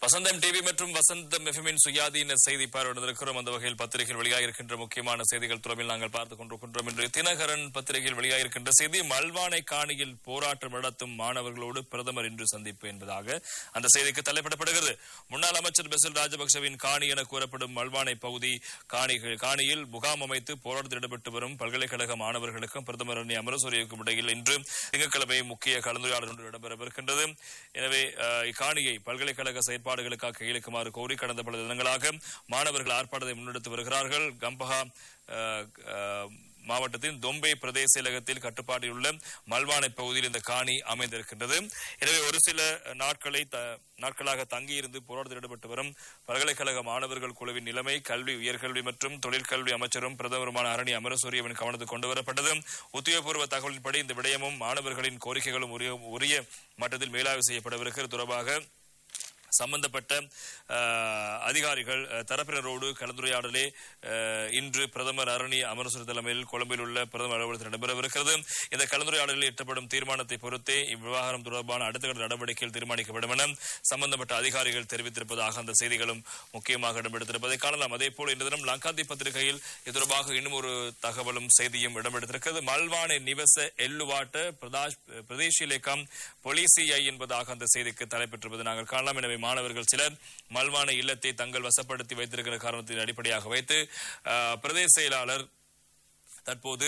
வசந்தம் TV மற்றும் வசந்தம் எஃப்எம்மின் சுயாதீன செய்தி பார்வையிட்டிருக்கிறோம் அந்த வகையில் பத்திரிகையில் வெளியாகிருக்கின்ற முக்கியமான செய்திகள் தொடர்பில் நாங்கள் பார்த்துக் கொண்டிருக்கின்றோம் இன்று தினகரன் பத்திரிகையில் வெளியாகிருக்கின்ற செய்தி மல்வானை காணியில் போராட்டம் நடத்தும் மாணவர்களோடு பிரதமர் இன்று சந்திப்பு என்பதாக அந்த செய்திக்கு தலைப்பிடப்படுகிறது முன்னாள் அமைச்சர் பெசில் ராஜபக்சவின் காணி என கூறப்படும் மல்வானை பகுதி காணிகள் காணியில் முகாம் அமைத்து போராட்டத்தில் ஈடுபட்டு வரும் பல்கலைக்கழக மாணவர்களுக்கும் பிரதமர் அணி அமரசூரியக்கும் இடையில் இன்று திங்கட்கிழமை முக்கிய கலந்துரையாடல் ஒன்று இடம்பெறவிருக்கின்றது எனவே அஹ், இக்காணியை பல்கலைக்கழக செயற்பாடுகளுக்காக கையளிக்குமாறு கோரி கடந்த பல தினங்களாக மாணவர்கள் ஆர்ப்பாட்டத்தை முன்னெடுத்து வருகிறார்கள் கம்பஹா அஹ், அஹ், மாவட்டத்தின் தொம்பை பிரதேச செயலகத்தில் கட்டுப்பாட்டில் உள்ள மல்வானை பகுதியில் இந்த காணி அமைந்திருக்கின்றது எனவே ஒரு சில நாட்களை த- நாட்களாக தங்கியிருந்து போராட்டத்தில் ஈடுபட்டு வரும் பல்கலைக்கழக மாணவர்கள் குழுவின் நிலைமை கல்வி உயர்கல்வி மற்றும் தொழிற்கல்வி அமைச்சரும் பிரதமருமான அரணி அமரசூரியவின் கவனத்துக்கு கொண்டு வரப்பட்டது உத்தியோகபூர்வ தகவலின்படி இந்த விடயமும் மாணவர்களின் கோரிக்கைகளும் உரிய உரிய மட்டத்தில் மேலாய்வு செய்யப்படவிருக்கிறது தொடர்பாக சம்பந்தப்பட்ட அஹ், அதிகாரிகள் அஹ், தரப்பினரோடு கலந்துரையாடலே அஹ், இன்று பிரதமர் அரணி அமரசூர் தலைமையில் கொழும்பில் உள்ள பிரதமர் அலுவலகத்தில் நடைபெறவிருக்கிறது இந்த கலந்துரையாடலில் எட்டப்படும் தீர்மானத்தை பொறுத்தே இவ்விவகாரம் தொடர்பான அடுத்த கட்ட நடவடிக்கைகள் தீர்மானிக்கப்படும் என சம்பந்தப்பட்ட அதிகாரிகள் தெரிவித்திருப்பதாக அந்த செய்திகளும் முக்கியமாக இடம்பெடுத்திருப்பதை காணலாம் அதே போல இன்று தினம் லங்காதி பத்திரிகையில் இது தொடர்பாக இன்னும் ஒரு தகவலும் செய்தியும் இடம்பெடுத்திருக்கிறது மல்வானை நிவச எல்லுவாட்ட பிரதாஷ் பிரதேசிலேக்கம் பொலிசிஐ என்பதாக அந்த செய்திக்கு தலைப்பெற்றிருப்பது நாங்கள் காணலாம் எனவே மாணவர்கள் சிலர் மல்வான இல்லத்தை தங்கள் வசப்படுத்தி வைத்திருக்கிற காரணத்தின் அடிப்படையாக வைத்து அஹ், பிரதேச செயலாளர் தற்போது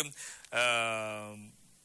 அஹ்,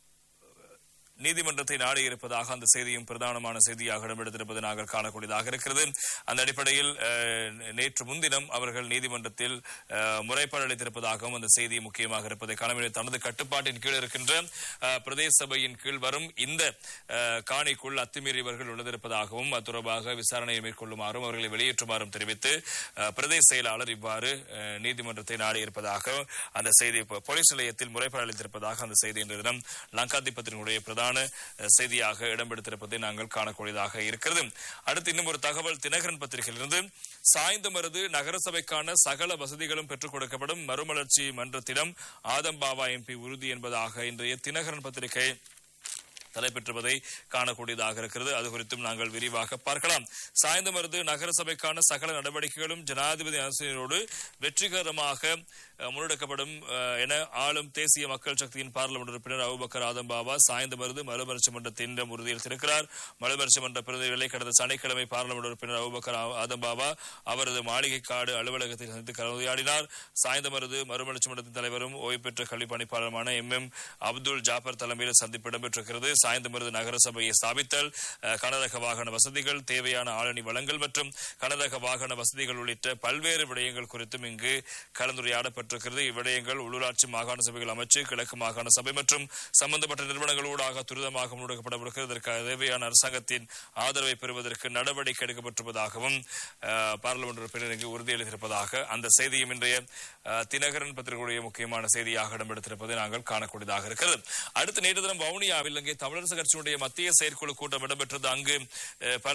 நீதிமன்றத்தை நாடி இருப்பதாக அந்த செய்தியும் பிரதானமான செய்தியாக இடம்பெடுத்திருப்பது நாங்கள் காணக்கூடியதாக இருக்கிறது அந்த அடிப்படையில் அஹ், நேற்று முன்தினம் அவர்கள் நீதிமன்றத்தில் அஹ், முறைப்பாடு அளித்திருப்பதாகவும் அந்த செய்தி முக்கியமாக இருப்பதை காணவில்லை தனது கட்டுப்பாட்டின் கீழ் இருக்கின்ற அஹ், பிரதேச சபையின் கீழ் வரும் இந்த அஹ், காணிக்குள் அத்துமீறியவர்கள் உள்ளதிருப்பதாகவும் அது தொடர்பாக விசாரணையை மேற்கொள்ளுமாறும் அவர்களை வெளியேற்றுமாறும் தெரிவித்து அஹ், பிரதேச செயலாளர் இவ்வாறு அஹ், நீதிமன்றத்தை நாடி இருப்பதாக அந்த செய்தி பொ- போலீஸ் நிலையத்தில் முறைப்பாடு அளித்திருப்பதாக அந்த செய்தி இன்று தினம் லங்காதிபத்தினுடைய பிரதான அஹ், செய்தியாக இடம்பெடுத்திருப்பதை நாங்கள் காணக்கூடியதாக இருக்கிறது அடுத்து இன்னும் ஒரு தகவல் தினகரன் பத்திரிகையிலிருந்து சாய்ந்தமருது நகரசபைக்கான சகல வசதிகளும் பெற்றுக் கொடுக்கப்படும் மறுமலர்ச்சி மன்றத்திடம் ஆதம்பாவா எம்பி உறுதி என்பதாக இன்றைய தினகரன் பத்திரிகை தலைப்பெற்றுவதை காணக்கூடியதாக இருக்கிறது அது குறித்தும் நாங்கள் விரிவாக பார்க்கலாம் சாய்ந்தமருது நகரசபைக்கான சகல நடவடிக்கைகளும் ஜனாதிபதி அரசினரோடு வெற்றிகரமாக அஹ், முன்னெடுக்கப்படும் அஹ், என ஆளும் தேசிய மக்கள் சக்தியின் பார்லிமெண்ட் உறுப்பினர் அபுபக்கர் ஆதம்பாவா சாய்ந்தமருது மறுமலர்ச்சி மன்றத்தின் உறுதியளித்திருக்கிறார் மறுமலர்ச்சி மன்ற பிரதிநிதிகளை கடந்த சனிக்கிழமை பார்லிமெண்ட் உறுப்பினர் அபுபக்கர் ஆ- ஆதம்பாவா அவரது மாளிகை காடு அலுவலகத்தில் சந்தித்து கலந்துரையாடினார் சாய்ந்தமருது மறுமலர்ச்சி மன்றத்தின் தலைவரும் ஓய்வு பெற்ற கல்வி பணிப்பாளருமான எம் எம் அப்துல் ஜாபர் தலைமையில் சந்திப்பு இடம்பெற்றிருக்கிறது சாய்ந்தமருது நகரசபையை ஸ்தாபித்தல் அஹ், கனரக வாகன வசதிகள் தேவையான ஆளணி வளங்கள் மற்றும் கனரக வாகன வசதிகள் உள்ளிட்ட பல்வேறு விடயங்கள் குறித்தும் இங்கு கலந்துரையாடப்பட்டிருக்கிறது இவ்விடயங்கள் உள்ளூராட்சி மாகாண சபைகள் அமைச்சு கிழக்கு மாகாண சபை மற்றும் சம்பந்தப்பட்ட நிறுவனங்களூடாக துரிதமாக முன்னெடுக்கப்படவிருக்கிறது இதற்கு தேவையான அரசாங்கத்தின் ஆதரவை பெறுவதற்கு நடவடிக்கை எடுக்கப்பட்டிருப்பதாகவும் அஹ், பார்லிமெண்ட் உறுப்பினர் இங்கு உறுதியளித்திருப்பதாக அந்த செய்தியும் இன்றைய அஹ், தினகரன் பத்திரிகையுடைய முக்கியமான செய்தியாக இடம்பெடுத்திருப்பதை நாங்கள் காணக்கூடியதாக இருக்கிறது அடுத்த நேற்று தினம் வவுனியாவில் இங்கே தமிழரசு கட்சியினுடைய மத்திய செயற்குழு கூட்டம் இடம்பெற்றது அங்கு அஹ், பல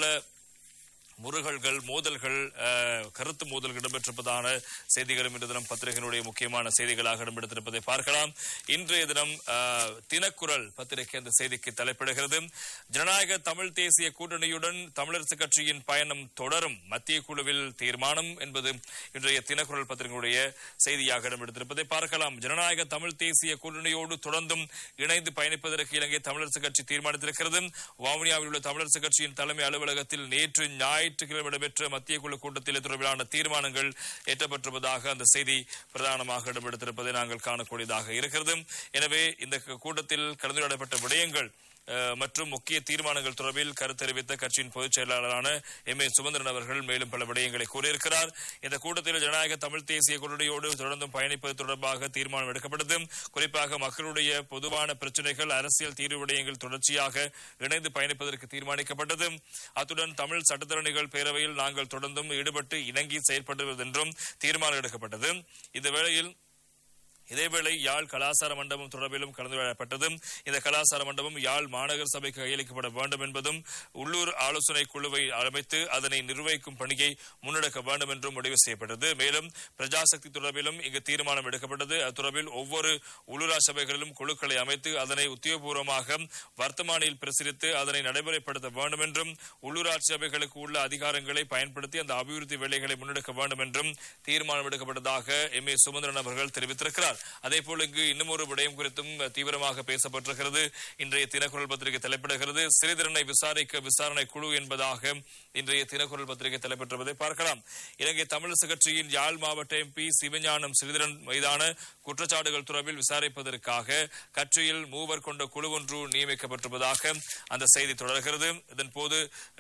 முருகல்கள் மோதல்கள் அஹ், கருத்து மோதல்கள் இடம்பெற்றிருப்பதான செய்திகளும் இன்று தினம் பத்திரிகையினுடைய முக்கியமான செய்திகளாக இடம்பெடுத்திருப்பதை பார்க்கலாம் இன்றைய தினம் அஹ், தினக்குரல் பத்திரிகை அந்த செய்திக்கு தலைப்பிடுகிறது ஜனநாயக தமிழ் தேசிய கூட்டணியுடன் தமிழரசு கட்சியின் பயணம் தொடரும் மத்திய குழுவில் தீர்மானம் என்பது இன்றைய தினக்குரல் பத்திரிகையுடைய செய்தியாக இடம்பெடுத்திருப்பதை பார்க்கலாம் ஜனநாயக தமிழ் தேசிய கூட்டணியோடு தொடர்ந்தும் இணைந்து பயணிப்பதற்கு இலங்கை தமிழரசு கட்சி தீர்மானித்திருக்கிறது வவுனியாவில் உள்ள தமிழரசு கட்சியின் தலைமை அலுவலகத்தில் நேற்று ஞாயிற்றுக்கிழமை இடம்பெற்ற மத்திய குழு கூட்டத்தில் தொடர்பிலான தீர்மானங்கள் ஏற்றப்பட்டிருப்பதாக அந்த செய்தி பிரதானமாக இடம்பெடுத்திருப்பதை நாங்கள் காணக்கூடியதாக இருக்கிறது எனவே இந்த கூட்டத்தில் கலந்துரையாடப்பட்ட விடயங்கள் அஹ், மற்றும் முக்கிய தீர்மானங்கள் தொடர்பில் கருத்தறிவித்த கட்சியின் பொதுச் செயலாளரான எம் ஏ சுமந்திரன் அவர்கள் மேலும் பல விடயங்களை கூறியிருக்கிறார் இந்த கூட்டத்தில் ஜனநாயக தமிழ் தேசிய கூட்டணியோடு தொடர்ந்தும் பயணிப்பது தொடர்பாக தீர்மானம் எடுக்கப்பட்டது குறிப்பாக மக்களுடைய பொதுவான பிரச்சனைகள் அரசியல் தீர்வு விடயங்கள் தொடர்ச்சியாக இணைந்து பயணிப்பதற்கு தீர்மானிக்கப்பட்டது அத்துடன் தமிழ் சட்டத்தரணிகள் பேரவையில் நாங்கள் தொடர்ந்தும் ஈடுபட்டு இணங்கி செயற்படுவது என்றும் தீர்மானம் எடுக்கப்பட்டது இந்த வேளையில் இதேவேளை யாழ் கலாசார மண்டபம் தொடர்பிலும் கலந்துரையாடப்பட்டது இந்த கலாசார மண்டபம் யாழ் மாநகர சபைக்கு கையளிக்கப்பட வேண்டும் என்பதும் உள்ளூர் ஆலோசனை குழுவை அமைத்து அதனை நிர்வகிக்கும் பணியை முன்னெடுக்க வேண்டும் என்றும் முடிவு செய்யப்பட்டது மேலும் பிரஜாசக்தி தொடர்பிலும் இங்கு தீர்மானம் எடுக்கப்பட்டது அத்தொடர்பில் ஒவ்வொரு உள்ளூராட்சி சபைகளிலும் குழுக்களை அமைத்து அதனை உத்தியோகபூர்வமாக வர்த்தமானியில் பிரசுரித்து அதனை நடைமுறைப்படுத்த வேண்டும் என்றும் உள்ளூராட்சி சபைகளுக்கு உள்ள அதிகாரங்களை பயன்படுத்தி அந்த அபிவிருத்தி வேலைகளை முன்னெடுக்க வேண்டும் என்றும் தீர்மானம் எடுக்கப்பட்டதாக எம் ஏ சுமந்திரன் அவர்கள் தெரிவித்திருக்கிறார் அதே போல இங்கு இன்னும் ஒரு விடயம் குறித்தும் தீவிரமாக பேசப்பட்டிருக்கிறது இன்றைய தினக்குரல் பத்திரிகை தலைப்பிடுகிறது சிறிதரனை விசாரிக்க விசாரணை குழு என்பதாக இன்றைய தினக்குரல் பத்திரிகை தலைப்பெற்றுவதை பார்க்கலாம் இலங்கை தமிழரசு கட்சியின் யாழ் மாவட்ட எம்பி சிவஞானம் ஸ்ரீதரன் மீதான குற்றச்சாட்டுகள் தொடர்பில் விசாரிப்பதற்காக கட்சியில் மூவர் கொண்ட குழு ஒன்று நியமிக்கப்பட்டிருப்பதாக அந்த செய்தி தொடர்கிறது இதன் போது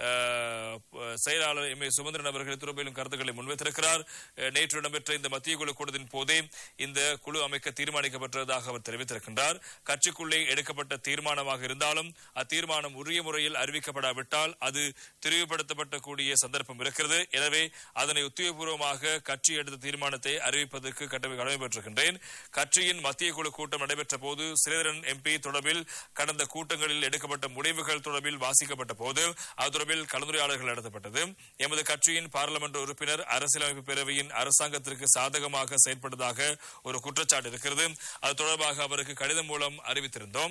அஹ், செயலாளர் எம் ஏ சுமந்திரன் அவர்கள் தொடர்பிலும் கருத்துக்களை முன்வைத்திருக்கிறார் அஹ், நேற்று இடம்பெற்ற இந்த மத்திய குழு கூட்டத்தின் போதே இந்த குழு அமைக்க தீர்மானிக்கப்பட்டதாக அவர் தெரிவித்திருக்கின்றார் கட்சிக்குள்ளே எடுக்கப்பட்ட தீர்மானமாக இருந்தாலும் அத்தீர்மானம் உரிய முறையில் அறிவிக்கப்படாவிட்டால் அது திரிவுபடுத்தப்படக்கூடிய சந்தர்ப்பம் இருக்கிறது எனவே அதனை உத்தியோகபூர்வமாக கட்சி எடுத்த தீர்மானத்தை அறிவிப்பதற்கு கட்டளை கடமைப்பட்டிருக்கின்றேன் கட்சியின் மத்திய குழு கூட்டம் நடைபெற்ற போது ஸ்ரீதரன் எம்பி தொடர்பில் கடந்த கூட்டங்களில் எடுக்கப்பட்ட முடிவுகள் தொடர்பில் வாசிக்கப்பட்ட போது அது தொடர்பில் கலந்துரையாடல்கள் நடத்தப்பட்டது எமது கட்சியின் பாராளுமன்ற உறுப்பினர் அரசியலமைப்பு பேரவையின் அரசாங்கத்திற்கு சாதகமாக செயல்பட்டதாக ஒரு குற்றச்சாட்டு இருக்கிறது அது தொடர்பாக அவருக்கு கடிதம் மூலம் அறிவித்திருந்தோம்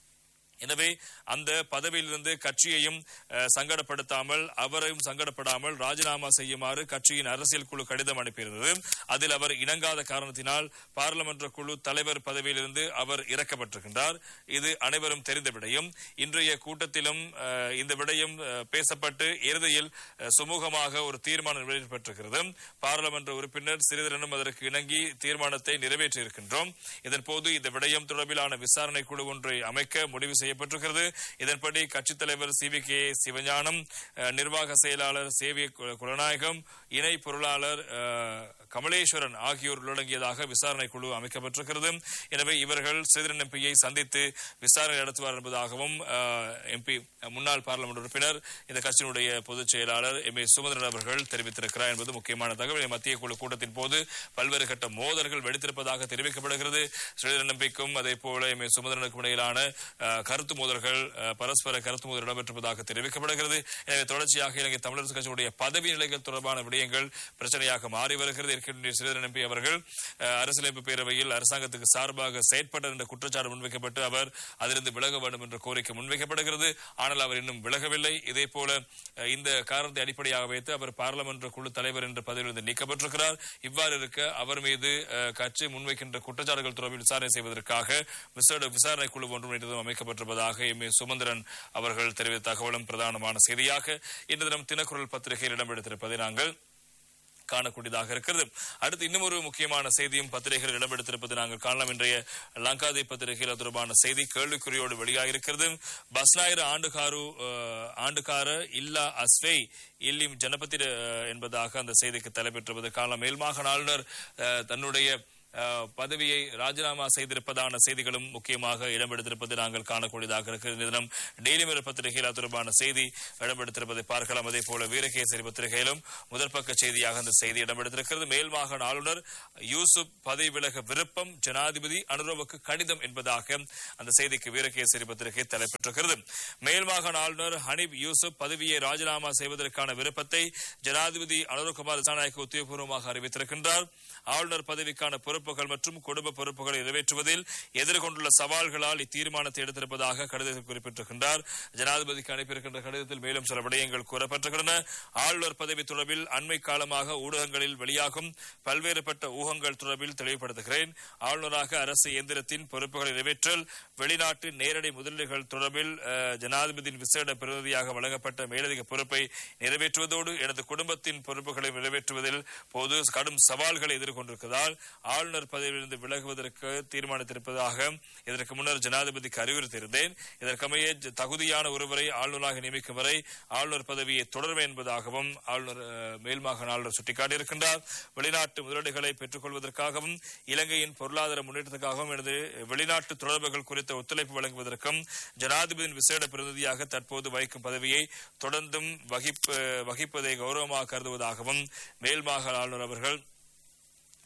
எனவே அந்த பதவியிலிருந்து கட்சியையும் அஹ், சங்கடப்படுத்தாமல் அவரையும் சங்கடப்படாமல் ராஜினாமா செய்யுமாறு கட்சியின் அரசியல் குழு கடிதம் அனுப்பியிருந்தது அதில் அவர் இணங்காத காரணத்தினால் பாராளுமன்ற குழு தலைவர் பதவியிலிருந்து அவர் இறக்கப்பட்டிருக்கின்றார் இது அனைவரும் தெரிந்த விடயம் இன்றைய கூட்டத்திலும் அஹ், இந்த விடயம் அஹ், பேசப்பட்டு இறுதியில் அஹ், சுமூகமாக ஒரு தீர்மானம் நிறைவேற்றப்பட்டிருக்கிறது பாராளுமன்ற உறுப்பினர் சிறிதரனும் அதற்கு இணங்கி தீர்மானத்தை நிறைவேற்றியிருக்கின்றோம் இதன் போது இந்த விடயம் தொடர்பிலான விசாரணை குழு ஒன்றை அமைக்க முடிவு செய்யப்பட்டிருக்கிறது இதன்படி கட்சித் தலைவர் சி வி கே சிவஞானம் அஹ், நிர்வாக செயலாளர் சேவிய கு- குலநாயகம் இணை பொருளாளர் அஹ், கமலேஸ்வரன் ஆகியோர் உள்ளடங்கியதாக விசாரணை குழு அமைக்கப்பட்டிருக்கிறது எனவே இவர்கள் சிறிதரன் எம்பியை சந்தித்து விசாரணை நடத்துவார் என்பதாகவும் எம்பி முன்னாள் பாராளுமன்ற உறுப்பினர் இந்த கட்சியினுடைய பொதுச் செயலாளர் எம் ஏ சுமந்திரன் அவர்கள் தெரிவித்திருக்கிறார் என்பது முக்கியமான தகவல் மத்திய குழு கூட்டத்தின் போது பல்வேறு கட்ட மோதல்கள் வெடித்திருப்பதாக தெரிவிக்கப்படுகிறது ஸ்ரீதரன் எம்பிக்கும் அதே போல எம் ஏ சுமந்திரனுக்கும் இடையிலான அஹ், கருத்து மோதல்கள் அஹ், பரஸ்பர கருத்து மோதல் இடம்பெற்றிருப்பதாக தெரிவிக்கப்படுகிறது எனவே தொடர்ச்சியாக இலங்கை தமிழரசு கட்சியுடைய பதவி நிலைகள் தொடர்பான விடயங்கள் பிரச்சனையாக மாறி வருகிறது ஏற்கனவே ஸ்ரீதரன் எம்பி அவர்கள் அஹ், அரசியலமைப்பு பேரவையில் அரசாங்கத்துக்கு சார்பாக செயற்பட்டார் என்ற குற்றச்சாட்டு முன்வைக்கப்பட்டு அவர் அதிலிருந்து விலக வேண்டும் என்ற கோரிக்கை முன்வைக்கப்படுகிறது ஆனால் அவர் இன்னும் விலகவில்லை இதே போல அஹ், இந்த காரணத்தை அடிப்படையாக வைத்து அவர் பாராளுமன்ற குழு தலைவர் என்ற பதவியிலிருந்து நீக்கப்பட்டிருக்கிறார் இவ்வாறு இருக்க அவர் மீது அஹ், கட்சி முன்வைக்கின்ற குற்றச்சாட்டுகள் தொடர்பில் விசாரணை செய்வதற்காக விசேட விசாரணை குழு ஒன்றும் நேற்று அமைக்கப்பட்டிருப்பதாக எம் ஏ சுமந்திரன் அவர்கள் தெரிவித்த தகவலும் பிரதானமான செய்தியாக இன்று தினம் தினக்குரல் பத்திரிகையில் இடம்பெடுத்திருப்பதை நாங்கள் காணக்கூடியதாக இருக்கிறது அடுத்து இன்னும் ஒரு முக்கியமான செய்தியும் பத்திரிகைகள் இடம்பெடுத்திருப்பது நாங்கள் காணலாம் இன்றைய லங்காதி பத்திரிகையில் அது தொடர்பான செய்தி கேள்விக்குறியோடு வெளியாகிருக்கிறது பஸ்நாயிர ஆண்டுகாரு அஹ், ஆண்டுகார இல்லா அஸ்வை இல்லிம் ஜனபதி அஹ், என்பதாக அந்த செய்திக்கு தலைப்பெற்றுவது காணலாம் மேல்மாகாண ஆளுநர் அஹ், தன்னுடைய அஹ், பதவியை ராஜினாமா செய்திருப்பதான செய்திகளும் முக்கியமாக இடம்பெடுத்திருப்பது நாங்கள் காணக்கூடியதாக இருக்கிறது இந்த தினம் டெய்லி மிரர் பத்திரிகையில் அது தொடர்பான செய்தி இடம்பெடுத்திருப்பதை பார்க்கலாம் அதே போல வீரகேசரி பத்திரிகையிலும் முதல் பக்க செய்தியாக அந்த செய்தி இடம்பெடுத்திருக்கிறது மேல் மாகாண ஆளுநர் யூசுப் பதவி விலக விருப்பம் ஜனாதிபதி அனுரவுக்கு கடிதம் என்பதாக அந்த செய்திக்கு வீரகேசரி பத்திரிகை தலைப்பெற்றிருக்கிறது மேல் மாகாண ஆளுநர் ஹனீப் யூசுப் பதவியை ராஜினாமா செய்வதற்கான விருப்பத்தை ஜனாதிபதி அனுரகுமார் திசாநாயக்கு உத்தியோகபூர்வமாக அறிவித்திருக்கின்றார் ஆளுநர் பதவிக்கான பொறுப்புகள் மற்றும் குடும்ப பொறுப்புகளை நிறைவேற்றுவதில் எதிர்கொண்டுள்ள சவால்களால் இத்தீர்மானத்தை எடுத்திருப்பதாக கடிதத்தில் குறிப்பிட்டிருக்கின்றார் ஜனாதிபதிக்கு அனுப்பியிருக்கின்ற கடிதத்தில் மேலும் சில விடயங்கள் கூறப்பட்டிருக்கின்றன ஆளுநர் பதவி தொடர்பில் அண்மை காலமாக ஊடகங்களில் வெளியாகும் பல்வேறுபட்ட ஊகங்கள் தொடர்பில் தெளிவுபடுத்துகிறேன் ஆளுநராக அரசு இயந்திரத்தின் பொறுப்புகளை நிறைவேற்றல் வெளிநாட்டு நேரடி முதலீடுகள் தொடர்பில் அஹ், ஜனாதிபதியின் விசேட பிரதிநிதியாக வழங்கப்பட்ட மேலதிக பொறுப்பை நிறைவேற்றுவதோடு எனது குடும்பத்தின் பொறுப்புகளை நிறைவேற்றுவதில் போது கடும் சவால்களை எதிர்கொண்டிருப்பதால் ஆளுநர் பதவியிலிருந்து விலகுவதற்கு தீர்மானித்திருப்பதாக இதற்கு முன்னர் ஜனாதிபதிக்கு அறிவுறுத்தியிருந்தேன் இதற்கமைய ஜ- தகுதியான ஒருவரை ஆளுநராக நியமிக்கும் வரை ஆளுநர் பதவியை தொடர்வேன் என்பதாகவும் ஆளுநர் அஹ், மேல்மாகாண ஆளுநர் சுட்டிக்காட்டியிருக்கின்றார் வெளிநாட்டு முதலீடுகளை பெற்றுக் கொள்வதற்காகவும் இலங்கையின் பொருளாதார முன்னேற்றத்துக்காகவும் எனது வெளிநாட்டு தொடர்புகள் குறித்த ஒத்துழைப்பு வழங்குவதற்கும் ஜனாதிபதியின் விசேட பிரதிநிதியாக தற்போது வகிக்கும் பதவியை தொடர்ந்தும் வகிப்ப வகிப்பதை கௌரவமாக கருதுவதாகவும் மேல்மாகாண ஆளுநர் அவர்கள்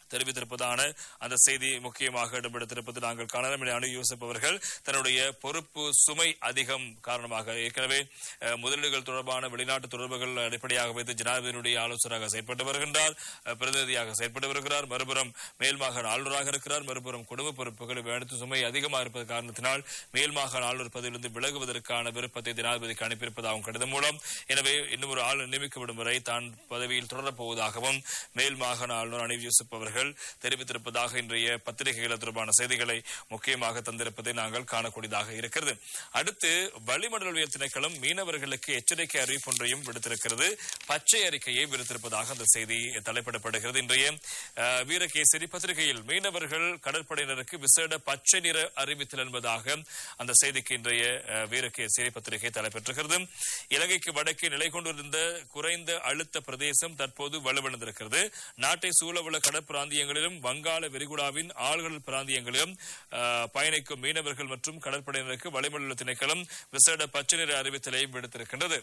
தெரிவித்திருப்பதான அந்த செய்தி முக்கியமாக இடம்பெடுத்திருப்பது நாங்கள் காணலாம் அனு யூசப் அவர்கள் தன்னுடைய பொறுப்பு சுமை அதிகம் காரணமாக ஏற்கனவே அஹ், முதலீடுகள் தொடர்பான வெளிநாட்டு தொடர்புகள் அடிப்படையாக வைத்து ஜனாதிபதியினுடைய ஆலோசகராக செயற்பட்டு வருகின்றார் அஹ், பிரதிநிதியாக செயற்பட்டு வருகிறார் மறுபுறம் மேல் மாகாண ஆளுநராக இருக்கிறார் மறுபுறம் குடும்ப பொறுப்புகள் இவை அனைத்து சுமை அதிகமாக இருப்பது காரணத்தினால் மேல் மாகாண ஆளுநர் பதவியிலிருந்து விலகுவதற்கான விருப்பத்தை ஜனாதிபதிக்கு அனுப்பியிருப்பதாகவும் கடிதம் மூலம் எனவே இன்னும் ஒரு ஆளுநர் நியமிக்கப்படும் வரை தான் பதவியில் தொடரப் போவதாகவும் மேல் மாகாண ஆளுநர் அனில் யூசுப் அவர்கள் தெரிவித்திருப்பதாக இன்றைய பத்திரிகைகள் தொடர்பான செய்திகளை முக்கியமாக தந்திருப்பதை நாங்கள் காணக்கூடியதாக இருக்கிறது அடுத்து வளிமண்டலவியல் திணைக்களம் மீனவர்களுக்கு எச்சரிக்கை அறிவிப்பு ஒன்றையும் விடுத்திருக்கிறது பச்சை அறிக்கையை விடுத்திருப்பதாக அந்த செய்தி தலைப்பிடப்படுகிறது இன்றைய அஹ், வீரகேசரி பத்திரிகையில் மீனவர்கள் கடற்படையினருக்கு விசேட பச்சை நிற அறிவித்தல் என்பதாக அந்த செய்திக்கு இன்றைய அஹ், வீரகேசரி பத்திரிகை தலைப்பெற்றிருக்கிறது இலங்கைக்கு வடக்கே நிலை கொண்டிருந்த குறைந்த அழுத்த பிரதேசம் தற்போது வலுவிழந்திருக்கிறது நாட்டை சூழவுள்ள கடற்பிராந்தியங்களிலும் வங்காள விரிகுடாவின் ஆழ்கடல் பிராந்தியங்களிலும் அஹ், பயணிக்கும் மீனவர்கள் மற்றும் கடற்படையினருக்கு வளிமண்டல திணைக்களம் விசேட பச்சை நிற அறிவித்தலை விடுத்திருக்கின்றது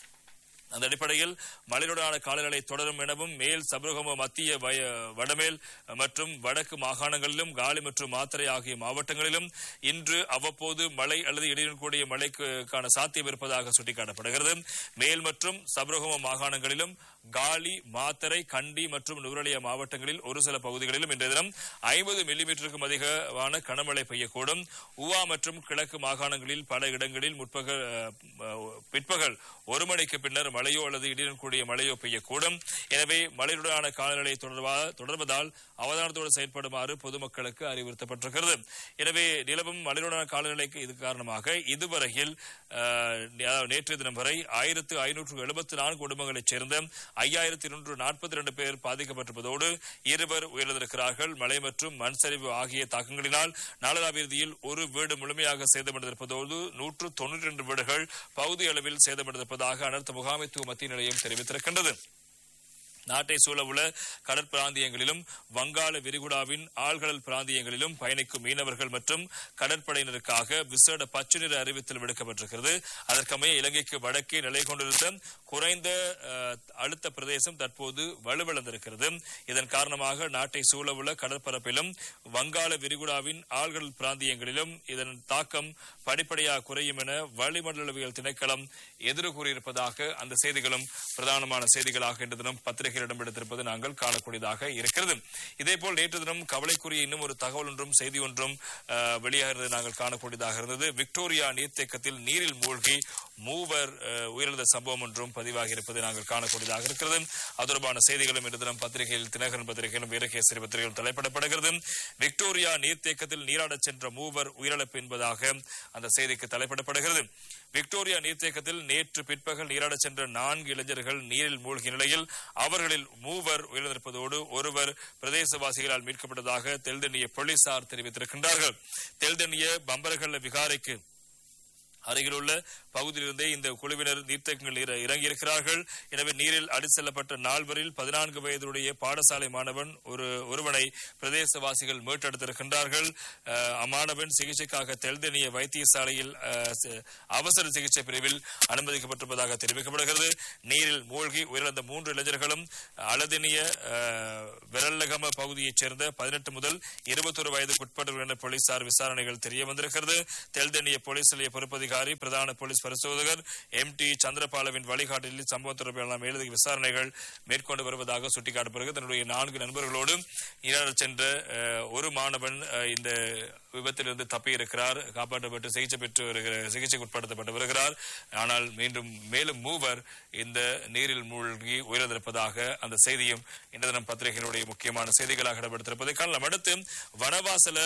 அந்த அடிப்படையில் மழையுடனான காலநிலை தொடரும் எனவும் மேல் சபரகம மத்திய வய- வடமேல் மற்றும் வடக்கு மாகாணங்களிலும் காலி மற்றும் மாத்தறை ஆகிய மாவட்டங்களிலும் இன்று அவ்வப்போது மழை அல்லது இடியுடன் கூடிய மழைக்கான சாத்தியம் இருப்பதாக சுட்டிக்காட்டப்படுகிறது மேல் மற்றும் சபரகம மாகாணங்களிலும் காலி மாத்தறை கண்டி மற்றும் நுவரலியா மாவட்டங்களில் ஒரு சில பகுதிகளிலும் இன்றைய தினம் ஐம்பது மில்லிமீட்டருக்கும் அதிகமான கனமழை பெய்யக்கூடும் உவா மற்றும் கிழக்கு மாகாணங்களில் பல இடங்களில் முற்பகல் அஹ், அஹ், பிற்பகல் ஒரு மணிக்கு பின்னர் மழையோ அல்லது இடியுடன் கூடிய மழையோ பெய்யக்கூடும் எனவே மழையுடனான காலநிலை தொடர்பா- தொடர்வதால் அவதானத்தோடு செயற்படுமாறு பொதுமக்களுக்கு அறிவுறுத்தப்பட்டிருக்கிறது எனவே நிலவும் மழையுடனான காலநிலைக்கு இது காரணமாக இதுவரையில் அஹ், அதாவது நேற்றைய தினம் வரை ஆயிரத்து ஐநூற்று எழுபத்தி நான்கு குடும்பங்களைச் சேர்ந்த ஐயாயிரத்தி இருநூற்று நாற்பத்தி இரண்டு பேர் பாதிக்கப்பட்டிருப்பதோடு இருவர் உயிரிழந்திருக்கிறார்கள் மழை மற்றும் மண் சரிவு ஆகிய தாக்கங்களினால் நாளராவிறுதியில் ஒரு வீடு முழுமையாக சேதமடைந்திருப்பதோடு நூற்று தொன்னூற்றி இரண்டு வீடுகள் பகுதி அளவில் சேதமடைந்திருப்பதாக அனர்த்த முகாமைத்துவ மத்திய நிலையம் தெரிவித்திருக்கின்றது நாட்டை சூழவுள்ள கடற்பிராந்தியங்களிலும் வங்காள விரிகுடாவின் ஆழ்கடல் பிராந்தியங்களிலும் பயணிக்கும் மீனவர்கள் மற்றும் கடற்படையினருக்காக விசேட பச்சை நிற அறிவித்தல் விடுக்கப்பட்டிருக்கிறது அதற்கமைய இலங்கைக்கு வடக்கே நிலை கொண்டிருந்த குறைந்த அஹ், அழுத்த பிரதேசம் தற்போது வலுவிழந்திருக்கிறது இதன் காரணமாக நாட்டை சூழவுள்ள கடற்பரப்பிலும் வங்காள விரிகுடாவின் ஆழ்கடல் பிராந்தியங்களிலும் இதன் தாக்கம் படிப்படியாக குறையும் என வளிமண்டலவியல் திணைக்களம் எதிர் கூறியிருப்பதாக அந்த செய்திகளும் பிரதானமான செய்திகளாக இன்று தினம் பத்திரிகையில் இடம்பெடுத்திருப்பது நாங்கள் காணக்கூடியதாக இருக்கிறது இதேபோல் நேற்று தினம் கவலைக்குரிய இன்னும் ஒரு தகவல் ஒன்றும் செய்தி ஒன்றும் அஹ், வெளியாகிறது நாங்கள் காணக்கூடியதாக இருந்தது விக்டோரியா நீர்த்தேக்கத்தில் நீரில் மூழ்கி மூவர் அஹ், உயிரிழந்த சம்பவம் ஒன்றும் பதிவாகி இருப்பதை நாங்கள் காணக்கூடியதாக இருக்கிறது அது தொடர்பான செய்திகளும் இன்று தினம் பத்திரிகையில் தினகரன் பத்திரிகையிலும் வீரகேசரி பத்திரிகையிலும் தலைப்பிடப்படுகிறது விக்டோரியா நீர்த்தேக்கத்தில் நீராடச் சென்ற மூவர் உயிரிழப்பு என்பதாக அந்த செய்திக்கு தலைப்பிடப்படுகிறது விக்டோரியா நீர்த்தேக்கத்தில் நேற்று பிற்பகல் நீராடச் சென்ற நான்கு இளைஞர்கள் நீரில் மூழ்கிய நிலையில் அவர்களில் மூவர் உயிரிழந்திருப்பதோடு ஒருவர் பிரதேசவாசிகளால் மீட்கப்பட்டதாக தெல்தென்னிய போலீசார் தெரிவித்திருக்கின்றார்கள் தெல்தென்னிய பம்பரகல்ல விகாரைக்கு அருகிலுள்ள பகுதியிலிருந்தே இந்த குழுவினர் நீர்த்தேக்கங்கள் நீர இறங்கியிருக்கிறார்கள் எனவே நீரில் அடி செல்லப்பட்ட நால்வரில் பதினான்கு வயதுடைய பாடசாலை மாணவன் ஒரு ஒருவனை பிரதேசவாசிகள் மீட்டெடுத்திருக்கின்றார்கள் அஹ், அம்மாணவன் சிகிச்சைக்காக தெல்தெனிய வைத்தியசாலையில் அஹ், சி- அவசர சிகிச்சை பிரிவில் அனுமதிக்கப்பட்டிருப்பதாக தெரிவிக்கப்படுகிறது நீரில் மூழ்கி உயிரிழந்த மூன்று இளைஞர்களும் அலதினிய அஹ், விரல்லகம பகுதியைச் சேர்ந்த பதினெட்டு முதல் இருபத்தொரு வயதுக்குட்பட்டவர்கள் என போலீசார் விசாரணைகள் தெரிய வந்திருக்கிறது தெல்தென்னிய போலீஸ் நிலைய பொறுப்பதிகாரி பிரதான போலீஸ் பரிசோதகர் எம் டி சந்திரபாலவின் வழிகாட்டலில் சம்பவம் தொடர்பிலான மேலதிக விசாரணைகள் மேற்கொண்டு வருவதாக சுட்டிக்காட்டப்படுகிறது தன்னுடைய நான்கு நண்பர்களோடு நீராடச் சென்ற அஹ், ஒரு மாணவன் அஹ், இந்த விபத்திலிருந்து தப்பியிருக்கிறார் காப்பாற்றப்பட்டு சிகிச்சை பெற்று வருகிற சிகிச்சைக்கு உட்படுத்தப்பட்டு வருகிறார் ஆனால் மீண்டும் மேலும் மூவர் இந்த நீரில் மூழ்கி உயிரிழந்திருப்பதாக அந்த செய்தியும் இந்த தினம் பத்திரிகைகளுடைய முக்கியமான செய்திகளாக இடம்பெடுத்திருப்பதை காணலாம் அடுத்து வனவாசல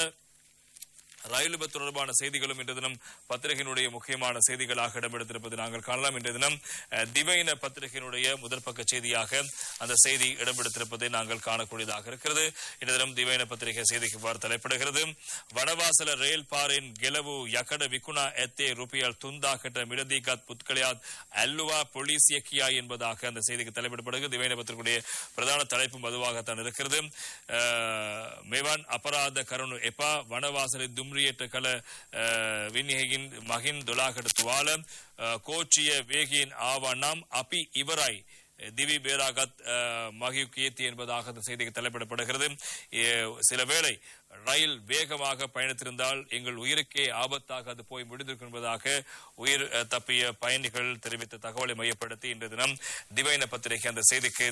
ரயில் விபத்து தொடர்பான செய்திகளும் இன்று தினம் பத்திரிகையினுடைய முக்கியமான செய்திகளாக இடம்பெடுத்திருப்பது நாங்கள் காணலாம் இன்றைய தினம் அஹ், திவைன பத்திரிகையினுடைய முதற் பக்க செய்தியாக அந்த செய்தி இடம்பெடுத்திருப்பதை நாங்கள் காணக்கூடியதாக இருக்கிறது இன்றைய தினம் திவைன பத்திரிகை செய்திக்கு இவ்வாறு தலைப்பிடுகிறது வனவாசல ரயில் பாரின் ಗೆಲವು ಯಕಡ ವಿಕುಣ ಎತ್ತೆ ರುಪಿಯಲ್ ತುಂದಾ ಕட்ட மிடதிகாத் புத்கலியாத் அல்லுவா பொலிசியக்கியா என்பதாக அந்த செய்திக்கு தலைப்பிடப்படுகிறது திவைன பத்திரிகையுடைய பிரதான தலைப்பும் அதுவாகத்தான் இருக்கிறது அஹ், மேவான் அபராத கருணு எப்பா வனவாசலை தும்ரியட்ட கல அஹ், வின்ஹெகின் மகின் துலாகட் துவால அஹ், கோச்சிய வேகியின் ஆவா நாம் அப்பி இவராய் திவி பேராகத் மகியு கீர்த்தி என்பதாக அந்த செய்திக்கு தலைப்பிடப்படுகிறது ஏ, சில வேளை ரயில் வேகமாக பயணித்திருந்தால் எங்கள் உயிருக்கே ஆபத்தாக அது போய் முடிந்திருக்கும் என்பதாக உயிர் அஹ், தப்பிய பயணிகள் தெரிவித்த தகவலை மையப்படுத்தி இன்று தினம் திவைன பத்திரிகை அந்த செய்திக்கு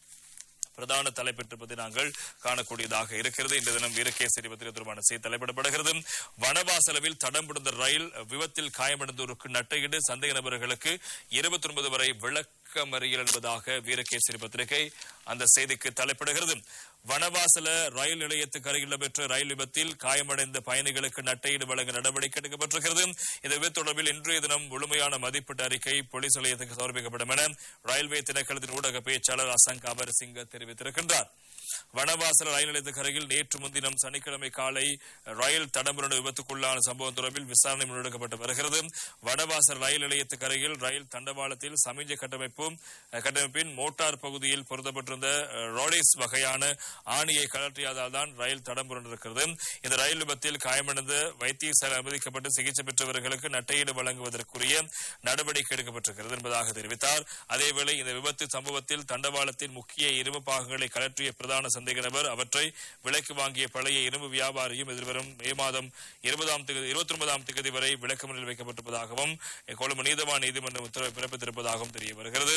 பிரதான தலைப்பெற்றிருப்பதை நாங்கள் காணக்கூடியதாக இருக்கிறது இந்த தினம் வீரகேசரி பத்திரிகை தொடர்பான செய்தி தலைப்பிடப்படுகிறது வனவாசலவில் தடம் புடுந்த ரயில் விபத்தில் காயமடைந்தோருக்கு நட்டையிட்டு சந்தேக நபர்களுக்கு இருபத்தி ஒன்பது வரை விளக்கமறியல் என்பதாக வீரகேசரி பத்திரிகை அந்த செய்திக்கு தலைப்பிடுகிறது வனவாசல ரயில் நிலையத்துக்கு அருகில் நடைபெற்ற ரயில் விபத்தில் காயமடைந்த பயணிகளுக்கு நட்டையீடு வழங்க நடவடிக்கை எடுக்கப்பட்டிருக்கிறது இந்த விபத்து தொடர்பில் இன்றைய தினம் முழுமையான மதிப்பீட்டு அறிக்கை போலீஸ் நிலையத்துக்கு சமர்ப்பிக்கப்படும் என ரயில்வே திணைக்களத்தின் ஊடக பேச்சாளர் அசங்க் அமரசிங்க தெரிவித்திருக்கின்றார் வனவாசல ரயில் நிலையத்துக்கு அருகில் நேற்று முன்தினம் சனிக்கிழமை காலை ரயில் தடம்புரண்டு விபத்துக்குள்ளான சம்பவம் தொடர்பில் விசாரணை முன்னெடுக்கப்பட்டு வருகிறது வனவாசல் ரயில் நிலையத்துக்கு அருகில் ரயில் தண்டவாளத்தில் சமிஞ்சை கட்டமைப்பு கட்டமைப்பின் மோட்டார் பகுதியில் பொருத்தப்பட்டிருந்த அஹ், ரோடிஸ் வகையான ஆணியை கழற்றியதால் தான் ரயில் தடம் புரண்டிருக்கிறது இந்த ரயில் விபத்தில் காயமடைந்த வைத்தியசாலை அனுமதிக்கப்பட்டு சிகிச்சை பெற்றவர்களுக்கு நட்டையீடு வழங்குவதற்குரிய நடவடிக்கை எடுக்கப்பட்டிருக்கிறது என்பதாக தெரிவித்தார் அதேவேளை இந்த விபத்து சம்பவத்தில் தண்டவாளத்தின் முக்கிய இரும்பு பாகங்களை கழற்றிய பிரதான சந்தேக நபர் அவற்றை விலைக்கு வாங்கிய பழைய இரும்பு வியாபாரியும் எதிர்வரும் மே மாதம் இருபதாம் தேதி இருபத்தி ஒன்பதாம் தேதி வரை விளக்கமறியல் வைக்கப்பட்டிருப்பதாகவும் கொழும்பு நீதவான் நீதிமன்றம் உத்தரவை பிறப்பித்திருப்பதாகவும் தெரிய வருகிறது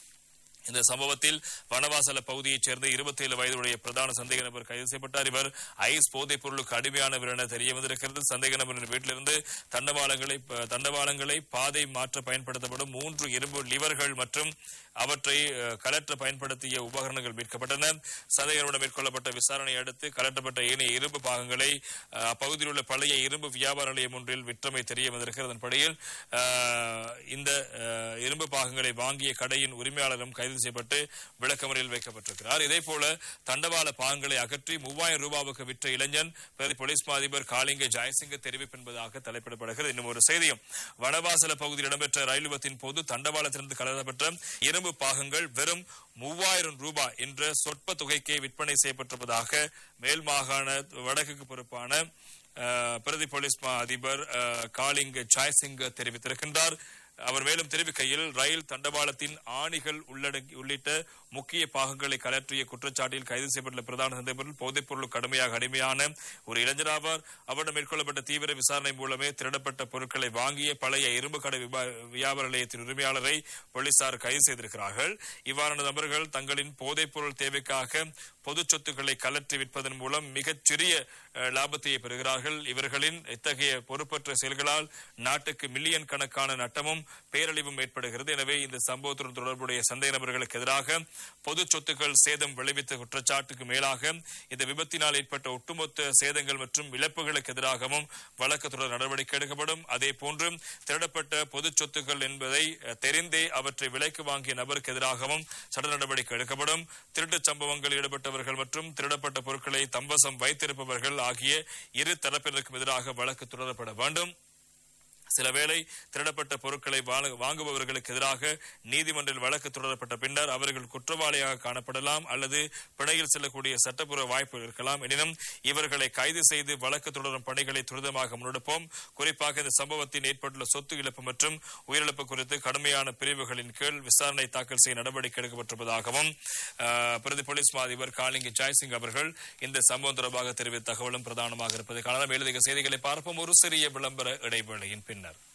இந்த சம்பவத்தில் வனவாசல பகுதியைச் சேர்ந்த 27 வயதுடைய பிரதான சந்தேக நபர் கைது செய்யப்பட்டார் இவர் ஐஸ் போதைப் பொருளுக்கு அடிமையானவர் என தெரிய வந்திருக்கிறது சந்தேக நபரின் வீட்டிலிருந்து தண்டவாளங்களை தண்டவாளங்களை பாதை மாற்ற பயன்படுத்தப்படும் மூன்று இரும்பு லிவர்கள் மற்றும் அவற்றை அஹ், கலற்ற பயன்படுத்திய உபகரணங்கள் மீட்கப்பட்டன சந்தேக நபரிடம் மேற்கொள்ளப்பட்ட விசாரணையை அடுத்து கலட்டப்பட்ட ஏனைய இரும்பு பாகங்களை அஹ், அப்பகுதியில் உள்ள பழைய இரும்பு வியாபார நிலையம் ஒன்றில் விற்றமை தெரிய வந்திருக்கிறது அதன்படியில் அஹ், இந்த அஹ், இரும்பு பாகங்களை வாங்கிய கடையின் உரிமையாளரும் கைது செய்யப்பட்டு விளக்கமறியல் வைக்கப்பட்டிருக்கிறார் இதே போல தண்டவாள பாகங்களை அகற்றி மூவாயிரம் ரூபாவுக்கு விற்ற இளைஞன் பிரதி போலீஸ் மா அதிபர் காளிங்க ஜெயசிங்க தெரிவிப்பு என்பதாக தலைப்பிடப்படுகிறது இன்னும் ஒரு செய்தியும் வனவாசல பகுதியில் இடம்பெற்ற ரயில் விபத்தின் போது தண்டவாளத்திலிருந்து கலரப்பட்ட இரும்பு பாகங்கள் வெறும் மூவாயிரம் ரூபாய் என்ற சொற்ப தொகைக்கே விற்பனை செய்யப்பட்டிருப்பதாக மேல் மாகாண வடக்குக்கு பொறுப்பான அஹ், பிரதி போலீஸ் மா அதிபர் அஹ், காளிங்க ஜெயசிங்க தெரிவித்திருக்கின்றார் அவர் மேலும் தெரிவிக்கையில் ரயில் தண்டவாளத்தின் ஆணிகள் உள்ளடங்கி உள்ளிட்ட முக்கிய பாகங்களை கலற்றிய குற்றச்சாட்டில் கைது செய்யப்பட்டுள்ள பிரதான சந்தேகத்தில் போதைப் பொருள் கடுமையாக அடிமையான ஒரு இளைஞராவார் அவரிடம் மேற்கொள்ளப்பட்ட தீவிர விசாரணை மூலமே திருடப்பட்ட பொருட்களை வாங்கிய பழைய இரும்பு கடை விபா- வியாபார நிலையத்தின் உரிமையாளரை போலீசார் கைது செய்திருக்கிறார்கள் இவ்வாறான நபர்கள் தங்களின் போதைப் பொருள் தேவைக்காக பொது சொத்துக்களை கலற்றி விற்பதன் மூலம் மிகச் சிறிய அஹ், லாபத்தை பெறுகிறார்கள் இவர்களின் இத்தகைய பொறுப்பற்ற செயல்களால் நாட்டுக்கு மில்லியன் கணக்கான நட்டமும் பேரழிவும் ஏற்படுகிறது எனவே இந்த சம்பவத்துடன் தொடர்புடைய சந்தேக நபர்களுக்கு எதிராக பொது சொத்துக்கள் சேதம் விளைவித்த குற்றச்சாட்டுக்கு மேலாக இந்த விபத்தினால் ஏற்பட்ட ஒட்டுமொத்த சேதங்கள் மற்றும் இழப்புகளுக்கு எதிராகவும் வழக்கு தொடர் நடவடிக்கை எடுக்கப்படும் அதே போன்று திருடப்பட்ட பொது சொத்துக்கள் என்பதை அஹ், தெரிந்தே அவற்றை விலைக்கு வாங்கிய நபருக்கு எதிராகவும் சட்ட நடவடிக்கை எடுக்கப்படும் திருட்டுச் சம்பவங்களில் ஈடுபட்டவர்கள் மற்றும் திருடப்பட்ட பொருட்களை தம்பசம் வைத்திருப்பவர்கள் ஆகிய இரு தரப்பினருக்கும் எதிராக வழக்கு தொடரப்பட வேண்டும் சில வேளை திருடப்பட்ட பொருட்களை வாங்க- வாங்குபவர்களுக்கு எதிராக நீதிமன்றில் வழக்கு தொடரப்பட்ட பின்னர் அவர்கள் குற்றவாளியாக காணப்படலாம் அல்லது பிணையில் செல்லக்கூடிய சட்டப்பூர்வ வாய்ப்பு இருக்கலாம் எனினும் இவர்களை கைது செய்து வழக்கு தொடரும் பணிகளை துரிதமாக முன்னெடுப்போம் குறிப்பாக இந்த சம்பவத்தில் ஏற்பட்டுள்ள சொத்து இழப்பு மற்றும் உயிரிழப்பு குறித்து கடுமையான பிரிவுகளின் கீழ் விசாரணை தாக்கல் செய்ய நடவடிக்கை எடுக்கப்பட்டிருப்பதாகவும் அஹ், பிரதி போலீஸ் மா அதிபர் காளிங்கி ஜாய்சிங் அவர்கள் இந்த சம்பவம் தொடர்பாக தெரிவித்த தகவலும் பிரதானமாக இருப்பதை காணலாம் எழுதிய செய்திகளை பார்ப்போம் ஒரு சிறிய விளம்பர இடைவேளையின் பின்னர்